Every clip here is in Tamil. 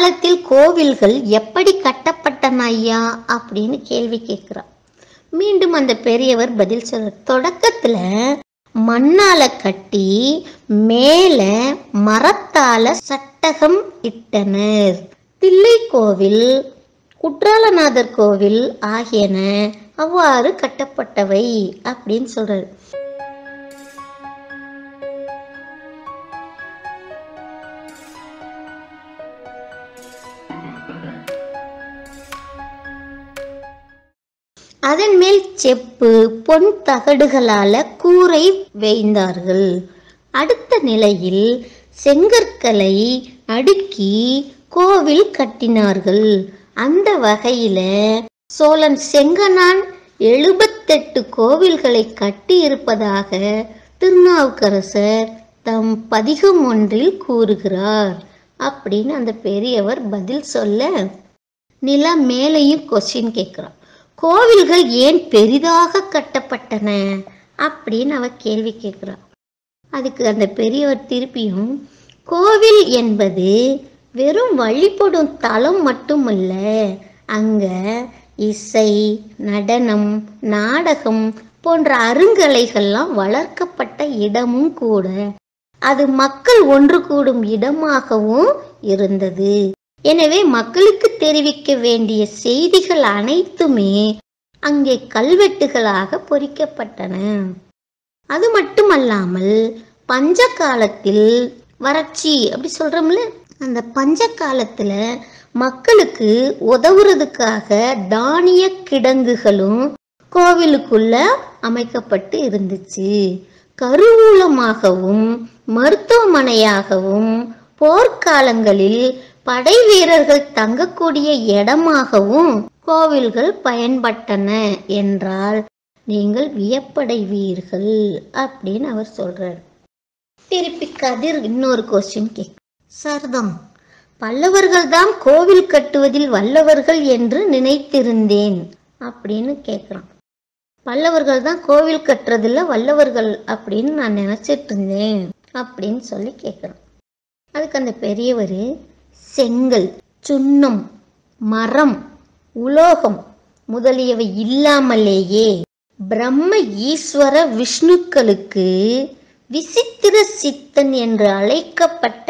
காலத்தில் கோவில்கள் எப்படி கட்டப்பட்டன ஐயா அப்படின்னு கேள்வி கேட்கிறார் மீண்டும் அந்த பெரியவர் பதில் சொல்ற தொடக்கத்துல மண்ணால கட்டி மேல மரத்தால சட்டகம் இட்டனர் தில்லை கோவில் குற்றாலநாதர் கோவில் ஆகியன அவ்வாறு கட்டப்பட்டவை அப்படின்னு சொல்றாரு அதன் மேல் செப்பு பொன் தகடுகளால கூரை வேய்ந்தார்கள் அடுத்த நிலையில் செங்கற்களை அடுக்கி கோவில் கட்டினார்கள் அந்த வகையில சோழன் செங்கனான் எழுபத்தெட்டு கோவில்களை கட்டி இருப்பதாக திருநாவுக்கரசர் தம் பதிகம் ஒன்றில் கூறுகிறார் அப்படின்னு அந்த பெரியவர் பதில் சொல்ல நிலா மேலையும் கொஸ்டின் கேட்குறான் கோவில்கள் ஏன் பெரிதாக கட்டப்பட்டன அப்படின்னு அவ கேள்வி கேட்குறான் அதுக்கு அந்த பெரியவர் திருப்பியும் கோவில் என்பது வெறும் வழிபடும் தலம் மட்டுமல்ல அங்க இசை நடனம் நாடகம் போன்ற அருங்கலைகள்லாம் வளர்க்கப்பட்ட இடமும் கூட அது மக்கள் ஒன்று கூடும் இடமாகவும் இருந்தது எனவே மக்களுக்கு தெரிவிக்க வேண்டிய செய்திகள் அனைத்துமே அங்கே கல்வெட்டுகளாக பொறிக்கப்பட்டன அது மட்டுமல்லாமல் பஞ்ச காலத்தில் வறட்சி அப்படி சொல்றோம்ல அந்த பஞ்ச காலத்துல மக்களுக்கு உதவுறதுக்காக தானிய கிடங்குகளும் கோவிலுக்குள்ள அமைக்கப்பட்டு இருந்துச்சு கருவூலமாகவும் மருத்துவமனையாகவும் போர்க்காலங்களில் படை வீரர்கள் தங்கக்கூடிய இடமாகவும் கோவில்கள் பயன்பட்டன என்றால் நீங்கள் வியப்படைவீர்கள் அப்படின்னு அவர் சொல்றார் திருப்பி கதிர் இன்னொரு கொஸ்டின் கேக் சர்தம் பல்லவர்கள் தான் கோவில் கட்டுவதில் வல்லவர்கள் என்று நினைத்திருந்தேன் அப்படின்னு கேட்குறான் பல்லவர்கள் தான் கோவில் கட்டுறதுல வல்லவர்கள் அப்படின்னு நான் நினைச்சிட்டு இருந்தேன் அப்படின்னு சொல்லி கேட்குறான் அதுக்கு அந்த பெரியவர் செங்கல் சுண்ணம் மரம் உலோகம் முதலியவை இல்லாமலேயே பிரம்ம ஈஸ்வர விஷ்ணுக்களுக்கு விசித்திர சித்தன் என்று அழைக்கப்பட்ட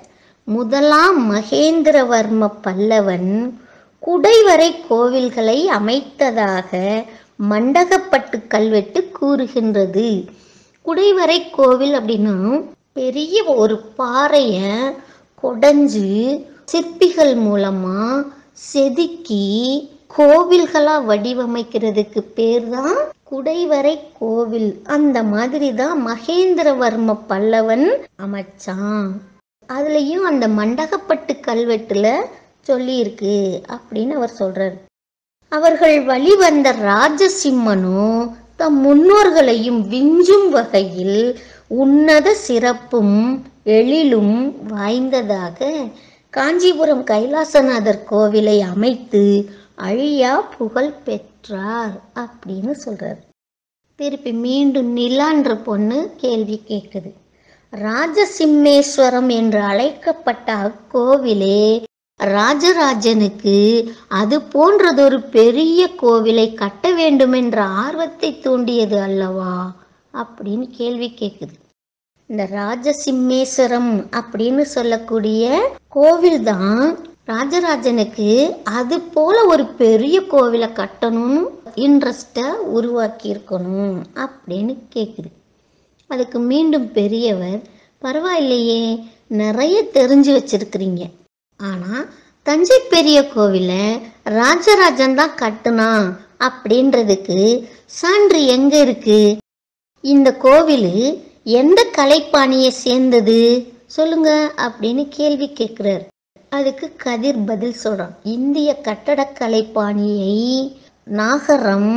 முதலாம் மகேந்திரவர்ம பல்லவன் குடைவரை கோவில்களை அமைத்ததாக மண்டகப்பட்டு கல்வெட்டு கூறுகின்றது குடைவரை கோவில் அப்படின்னா பெரிய ஒரு பாறைய கொடைஞ்சு சிற்பிகள் மூலமா செதுக்கி கோவில்களா வடிவமைக்கிறதுக்கு பேர் தான் குடைவரை கோவில் அந்த மாதிரி தான் மகேந்திரவர்ம பல்லவன் அமைச்சான் அதுலயும் அந்த மண்டகப்பட்டு கல்வெட்டுல சொல்லியிருக்கு அப்படின்னு அவர் சொல்றாரு அவர்கள் வழிவந்த ராஜசிம்மனும் தம் முன்னோர்களையும் விஞ்சும் வகையில் உன்னத சிறப்பும் எழிலும் வாய்ந்ததாக காஞ்சிபுரம் கைலாசநாதர் கோவிலை அமைத்து அழியா புகழ் பெற்றார் அப்படின்னு சொல்றார் திருப்பி மீண்டும் நிலான்ற பொண்ணு கேள்வி கேட்குது ராஜசிம்மேஸ்வரம் என்று அழைக்கப்பட்ட அக்கோவிலே ராஜராஜனுக்கு அது போன்றதொரு பெரிய கோவிலை கட்ட வேண்டும் என்ற ஆர்வத்தை தூண்டியது அல்லவா அப்படின்னு கேள்வி கேட்குது இந்த ராஜசிம்மேஸ்வரம் அப்படின்னு சொல்லக்கூடிய கோவில் தான் ராஜராஜனுக்கு அது போல ஒரு பெரிய கோவிலை கட்டணும்னு இன்ட்ரெஸ்டை உருவாக்கி இருக்கணும் அப்படின்னு கேட்குது அதுக்கு மீண்டும் பெரியவர் பரவாயில்லையே நிறைய தெரிஞ்சு வச்சிருக்கிறீங்க ஆனால் தஞ்சை பெரிய கோவிலை ராஜராஜன் தான் கட்டுனான் அப்படின்றதுக்கு சான்று எங்க இருக்கு இந்த கோவில் எந்த கலைப்பாணியை சேர்ந்தது சொல்லுங்க அப்படின்னு கேள்வி கேட்குறார் அதுக்கு கதிர் பதில் சொல்றான் இந்திய கட்டடக்கலை பாணியை நாகரம்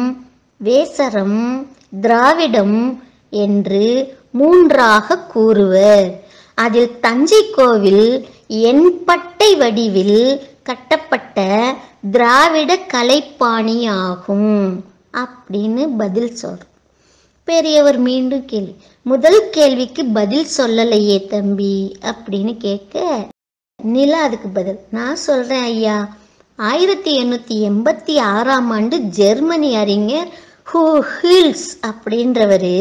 வேசரம் திராவிடம் என்று மூன்றாக கூறுவர் அதில் தஞ்சை கோவில் என்பட்டை வடிவில் கட்டப்பட்ட திராவிட கலைப்பாணி ஆகும் அப்படின்னு பதில் சொல்ற பெரியவர் மீண்டும் கேள்வி முதல் கேள்விக்கு பதில் சொல்லலையே தம்பி அப்படின்னு கேட்க நிலா அதுக்கு பதில் நான் சொல்றேன் ஐயா ஆயிரத்தி எண்ணூத்தி எண்பத்தி ஆறாம் ஆண்டு ஜெர்மனி அறிஞர் ஹூ ஹில்ஸ் அப்படின்றவர்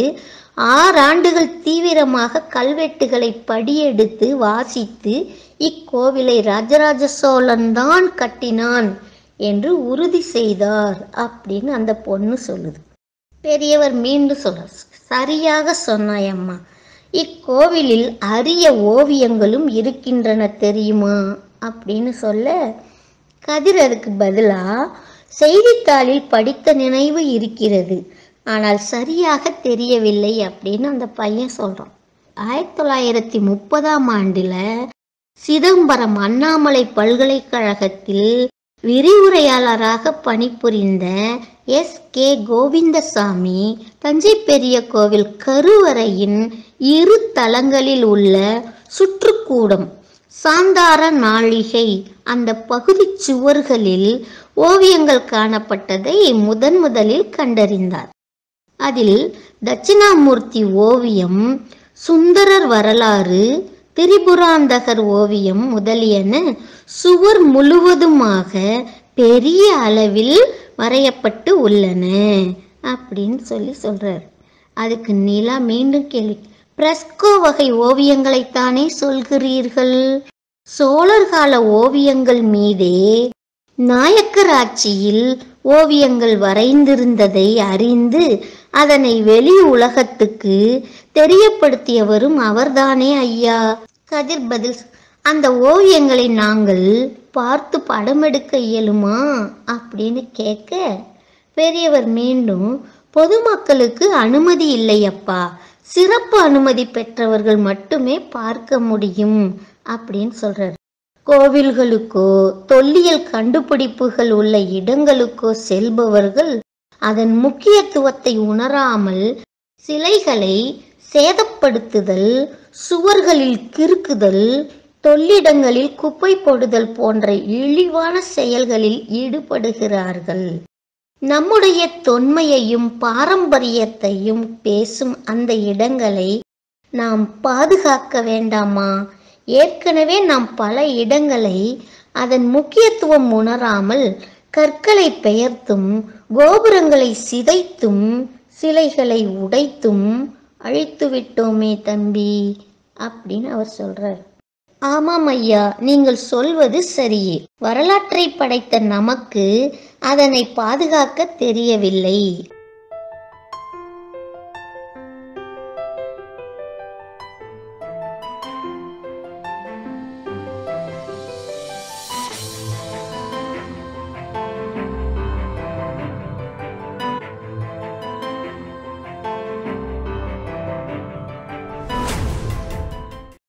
ஆறாண்டுகள் தீவிரமாக கல்வெட்டுகளை படியெடுத்து வாசித்து இக்கோவிலை ராஜராஜ சோழன் தான் கட்டினான் என்று உறுதி செய்தார் அப்படின்னு அந்த பொண்ணு சொல்லுது பெரியவர் மீண்டும் சொல்ற சரியாக சொன்னாயம்மா இக்கோவிலில் அரிய ஓவியங்களும் இருக்கின்றன தெரியுமா அப்படின்னு சொல்ல கதிர் அதுக்கு பதிலா செய்தித்தாளில் படித்த நினைவு இருக்கிறது ஆனால் சரியாக தெரியவில்லை அப்படின்னு அந்த பையன் சொல்றான் ஆயிரத்தி தொள்ளாயிரத்தி முப்பதாம் ஆண்டுல சிதம்பரம் அண்ணாமலை பல்கலைக்கழகத்தில் விரிவுரையாளராக பணிபுரிந்த எஸ் கே கோவிந்தசாமி தஞ்சை பெரிய கோவில் கருவறையின் இரு தளங்களில் உள்ள சுற்றுக்கூடம் சாந்தார நாளிகை அந்த பகுதி சுவர்களில் ஓவியங்கள் காணப்பட்டதை முதன் முதலில் கண்டறிந்தார் அதில் தட்சிணாமூர்த்தி ஓவியம் சுந்தரர் வரலாறு திரிபுராந்தகர் ஓவியம் முதலியன சுவர் முழுவதுமாக பெரிய அளவில் வரையப்பட்டு உள்ளன அப்படின்னு சொல்லி சொல்றார் அதுக்கு நிலா மீண்டும் கேள்வி பிரஸ்கோ வகை ஓவியங்களைத்தானே சொல்கிறீர்கள் சோழர் கால ஓவியங்கள் மீதே நாயக்கர் ஆட்சியில் ஓவியங்கள் வரைந்திருந்ததை அறிந்து அதனை வெளி உலகத்துக்கு தெரியப்படுத்தியவரும் அவர்தானே ஐயா கதிர் பதில் அந்த ஓவியங்களை நாங்கள் பார்த்து படம் எடுக்க இயலுமா அப்படின்னு கேட்க பெரியவர் மீண்டும் பொதுமக்களுக்கு அனுமதி இல்லையப்பா சிறப்பு அனுமதி பெற்றவர்கள் மட்டுமே பார்க்க முடியும் அப்படின்னு சொல்றாரு கோவில்களுக்கோ தொல்லியல் கண்டுபிடிப்புகள் உள்ள இடங்களுக்கோ செல்பவர்கள் அதன் முக்கியத்துவத்தை உணராமல் சிலைகளை சேதப்படுத்துதல் சுவர்களில் கிறுக்குதல் தொல்லிடங்களில் குப்பை போடுதல் போன்ற இழிவான செயல்களில் ஈடுபடுகிறார்கள் நம்முடைய தொன்மையையும் பாரம்பரியத்தையும் பேசும் அந்த இடங்களை நாம் பாதுகாக்க வேண்டாமா ஏற்கனவே நாம் பல இடங்களை அதன் முக்கியத்துவம் உணராமல் கற்களை பெயர்த்தும் கோபுரங்களை சிதைத்தும் சிலைகளை உடைத்தும் அழித்து விட்டோமே தம்பி அப்படின்னு அவர் சொல்றார் ஆமாம் ஐயா நீங்கள் சொல்வது சரியே வரலாற்றை படைத்த நமக்கு அதனை பாதுகாக்க தெரியவில்லை